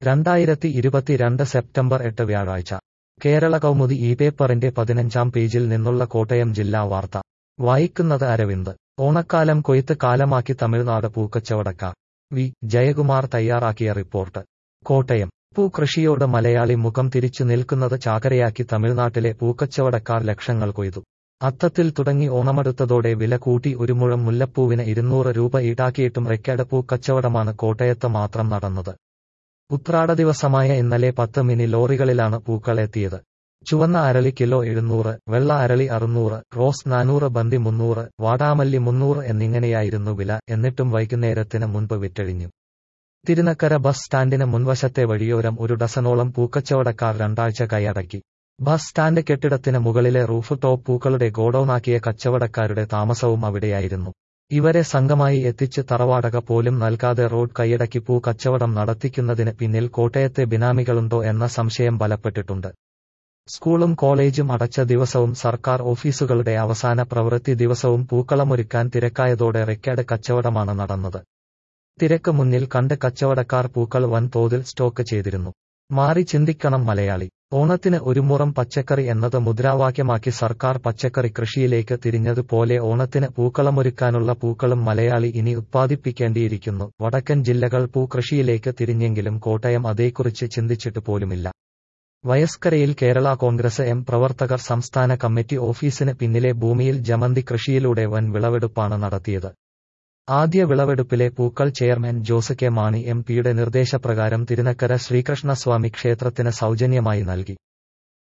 രണ്ടായിരത്തി ഇരുപത്തിരണ്ട് സെപ്റ്റംബർ എട്ട് വ്യാഴാഴ്ച കേരള കൗമുദി ഈ പേപ്പറിന്റെ പതിനഞ്ചാം പേജിൽ നിന്നുള്ള കോട്ടയം ജില്ലാ വാർത്ത വായിക്കുന്നത് അരവിന്ദ് ഓണക്കാലം കൊയ്ത്ത് കാലമാക്കി തമിഴ്നാട് പൂക്കച്ചവടക്കാർ വി ജയകുമാർ തയ്യാറാക്കിയ റിപ്പോർട്ട് കോട്ടയം പൂക്കൃഷിയോട് മലയാളി മുഖം തിരിച്ചു നിൽക്കുന്നത് ചാകരയാക്കി തമിഴ്നാട്ടിലെ പൂക്കച്ചവടക്കാർ ലക്ഷങ്ങൾ കൊയ്തു അത്തത്തിൽ തുടങ്ങി ഓണമെടുത്തതോടെ വില കൂട്ടി ഒരു മുഴം മുല്ലപ്പൂവിന് ഇരുന്നൂറ് രൂപ ഈടാക്കിയിട്ടും റെക്കഡ് പൂക്കച്ചവടമാണ് കോട്ടയത്ത് മാത്രം നടന്നത് ഉത്രാട ദിവസമായ ഇന്നലെ പത്ത് മിനി ലോറികളിലാണ് പൂക്കൾ എത്തിയത് ചുവന്ന അരളി കിലോ എഴുന്നൂറ് വെള്ള അരളി അറുന്നൂറ് റോസ് നാനൂറ് ബന്തി മുന്നൂറ് വാടാമല്ലി മുന്നൂറ് എന്നിങ്ങനെയായിരുന്നു വില എന്നിട്ടും വൈകുന്നേരത്തിന് മുൻപ് വിറ്റഴിഞ്ഞു തിരുനക്കര ബസ് സ്റ്റാൻഡിന് മുൻവശത്തെ വഴിയോരം ഒരു ഡസനോളം പൂക്കച്ചവടക്കാർ രണ്ടാഴ്ച കൈയടക്കി ബസ് സ്റ്റാൻഡ് കെട്ടിടത്തിന് മുകളിലെ റൂഫ് ടോപ്പ് പൂക്കളുടെ ഗോഡൌണാക്കിയ കച്ചവടക്കാരുടെ താമസവും അവിടെയായിരുന്നു ഇവരെ സംഘമായി എത്തിച്ച് തറവാടക പോലും നൽകാതെ റോഡ് കൈയടക്കി പൂ കച്ചവടം നടത്തിക്കുന്നതിന് പിന്നിൽ കോട്ടയത്തെ ബിനാമികളുണ്ടോ എന്ന സംശയം ബലപ്പെട്ടിട്ടുണ്ട് സ്കൂളും കോളേജും അടച്ച ദിവസവും സർക്കാർ ഓഫീസുകളുടെ അവസാന പ്രവൃത്തി ദിവസവും പൂക്കളമൊരുക്കാൻ തിരക്കായതോടെ റെക്കഡ് കച്ചവടമാണ് നടന്നത് തിരക്ക് മുന്നിൽ കണ്ട് കച്ചവടക്കാർ പൂക്കൾ വൻതോതിൽ സ്റ്റോക്ക് ചെയ്തിരുന്നു മാറി ചിന്തിക്കണം മലയാളി ഓണത്തിന് ഒരു മുറം പച്ചക്കറി എന്നത് മുദ്രാവാക്യമാക്കി സർക്കാർ പച്ചക്കറി കൃഷിയിലേക്ക് തിരിഞ്ഞതുപോലെ ഓണത്തിന് പൂക്കളമൊരുക്കാനുള്ള പൂക്കളും മലയാളി ഇനി ഉത്പാദിപ്പിക്കേണ്ടിയിരിക്കുന്നു വടക്കൻ ജില്ലകൾ പൂക്കൃഷിയിലേക്ക് തിരിഞ്ഞെങ്കിലും കോട്ടയം അതേക്കുറിച്ച് ചിന്തിച്ചിട്ട് പോലുമില്ല വയസ്കരയിൽ കേരള കോൺഗ്രസ് എം പ്രവർത്തകർ സംസ്ഥാന കമ്മിറ്റി ഓഫീസിന് പിന്നിലെ ഭൂമിയിൽ ജമന്തി കൃഷിയിലൂടെ വൻ വിളവെടുപ്പാണ് നടത്തിയത് ആദ്യ വിളവെടുപ്പിലെ പൂക്കൾ chairman Jose K Mani M പിയുടെ നിർദ്ദേശപ്രകാരം തിരുനക്കര ശ്രീകൃഷ്ണസ്വാമി ക്ഷേത്രത്തിന് സൗജന്യമായി നൽകി